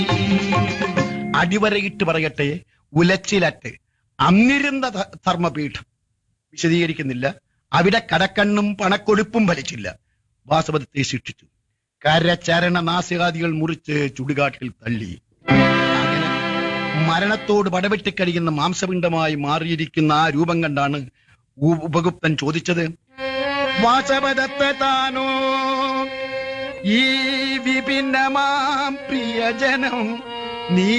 അടിവരയിട്ട് പറയട്ടെ ഉലച്ചിലറ്റ് അന്നിരുന്ന ധ- ധർമ്മപീഠം വിശദീകരിക്കുന്നില്ല അവിടെ കടക്കണ്ണും പണക്കൊഴുപ്പും ഫലിച്ചില്ല വാസവദത്തെ ശിക്ഷിച്ചു കരചരണ നാസികാദികൾ മുറിച്ച് ചുടുകാട്ടിൽ തള്ളി അങ്ങനെ മരണത്തോട് പടവെട്ടി കഴിയുന്ന മാംസപിണ്ഡമായി മാറിയിരിക്കുന്ന ആ രൂപം കണ്ടാണ് ഉ- ഉപഗുപ്തൻ ചോദിച്ചത് വാസവദത്തെ താനോ ഈ വിഭിന്നമാം പ്രിയജനം നീ